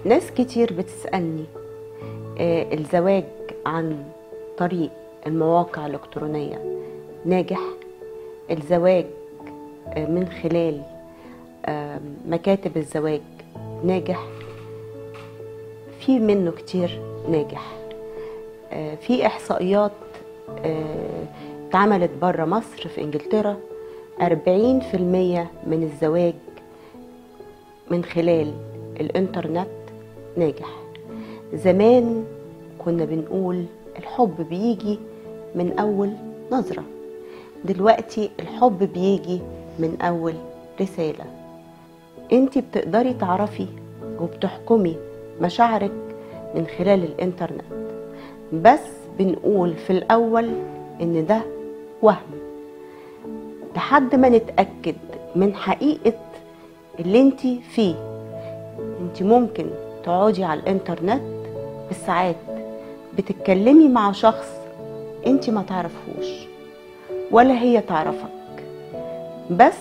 ناس كتير بتسألني آه، الزواج عن طريق المواقع الإلكترونية ناجح الزواج آه، من خلال آه، مكاتب الزواج ناجح في منه كتير ناجح آه، في إحصائيات آه، اتعملت بره مصر في إنجلترا 40% من الزواج من خلال الإنترنت ناجح زمان كنا بنقول الحب بيجي من أول نظرة دلوقتي الحب بيجي من أول رسالة انت بتقدري تعرفي وبتحكمي مشاعرك من خلال الإنترنت بس بنقول في الأول إن ده وهم لحد ما نتأكد من حقيقة اللي انت فيه انت ممكن تقعدي على الانترنت بالساعات بتتكلمي مع شخص انت ما تعرفهوش ولا هي تعرفك بس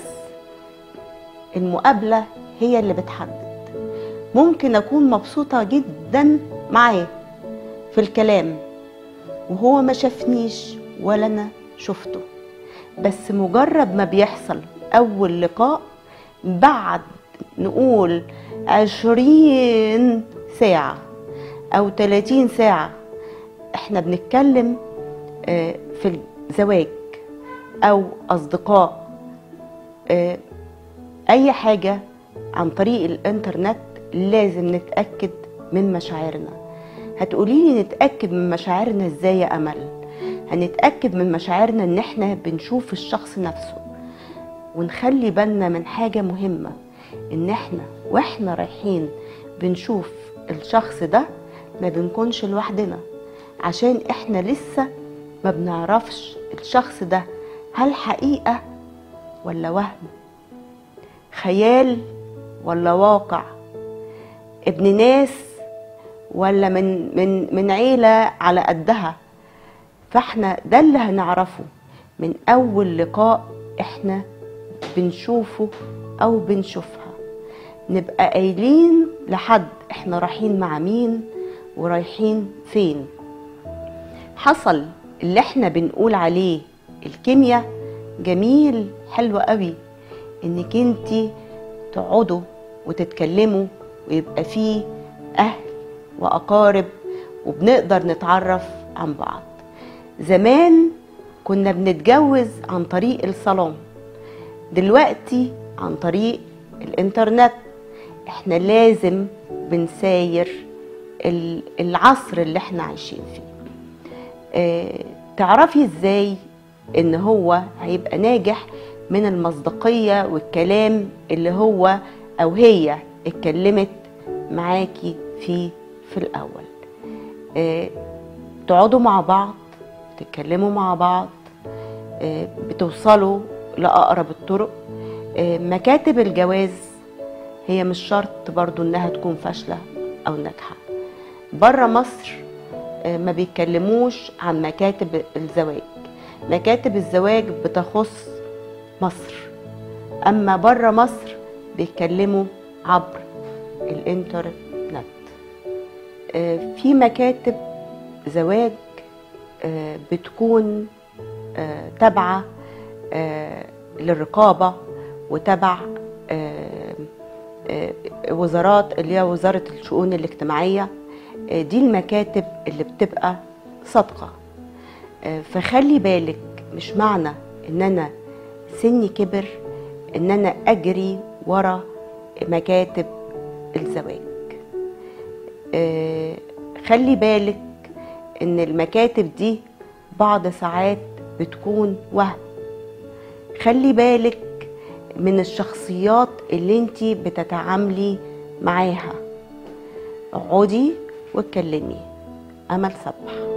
المقابلة هي اللي بتحدد ممكن أكون مبسوطة جدا معاه في الكلام وهو ما شافنيش ولا أنا شفته بس مجرد ما بيحصل أول لقاء بعد نقول عشرين ساعة أو تلاتين ساعة احنا بنتكلم آه، في الزواج أو أصدقاء آه، أي حاجة عن طريق الإنترنت لازم نتأكد من مشاعرنا هتقوليلي نتأكد من مشاعرنا ازاي يا أمل هنتأكد من مشاعرنا ان احنا بنشوف الشخص نفسه ونخلي بالنا من حاجة مهمة ان احنا واحنا رايحين بنشوف الشخص ده ما بنكونش لوحدنا عشان احنا لسه ما بنعرفش الشخص ده هل حقيقة ولا وهم خيال ولا واقع ابن ناس ولا من من من عيلة على قدها فاحنا ده اللي هنعرفه من اول لقاء احنا بنشوفه او بنشوفها نبقى قايلين لحد احنا رايحين مع مين ورايحين فين حصل اللي احنا بنقول عليه الكيمياء جميل حلو قوي انك انتي تقعدوا وتتكلموا ويبقى فيه اهل واقارب وبنقدر نتعرف عن بعض زمان كنا بنتجوز عن طريق الصالون دلوقتي عن طريق الانترنت احنا لازم بنساير ال- العصر اللي احنا عايشين فيه اه تعرفي ازاي ان هو هيبقى ناجح من المصداقية والكلام اللي هو او هي اتكلمت معاكي فيه في الاول اه تقعدوا مع بعض تتكلموا مع بعض آه، بتوصلوا لأقرب الطرق آه، مكاتب الجواز هي مش شرط برضو انها تكون فاشلة او ناجحة بره مصر آه، ما بيتكلموش عن مكاتب الزواج مكاتب الزواج بتخص مصر اما بره مصر بيتكلموا عبر الانترنت آه، في مكاتب زواج آه، بتكون آه، تابعة آه، للرقابة وتبع آه، آه، وزارات اللي هي وزارة الشؤون الاجتماعية آه، دي المكاتب اللي بتبقى صادقة آه، فخلي بالك مش معنى ان انا سني كبر ان انا اجري ورا مكاتب الزواج آه، خلي بالك ان المكاتب دي بعض ساعات بتكون وهم خلي بالك من الشخصيات اللي انت بتتعاملي معاها اقعدي واتكلمي امل صبح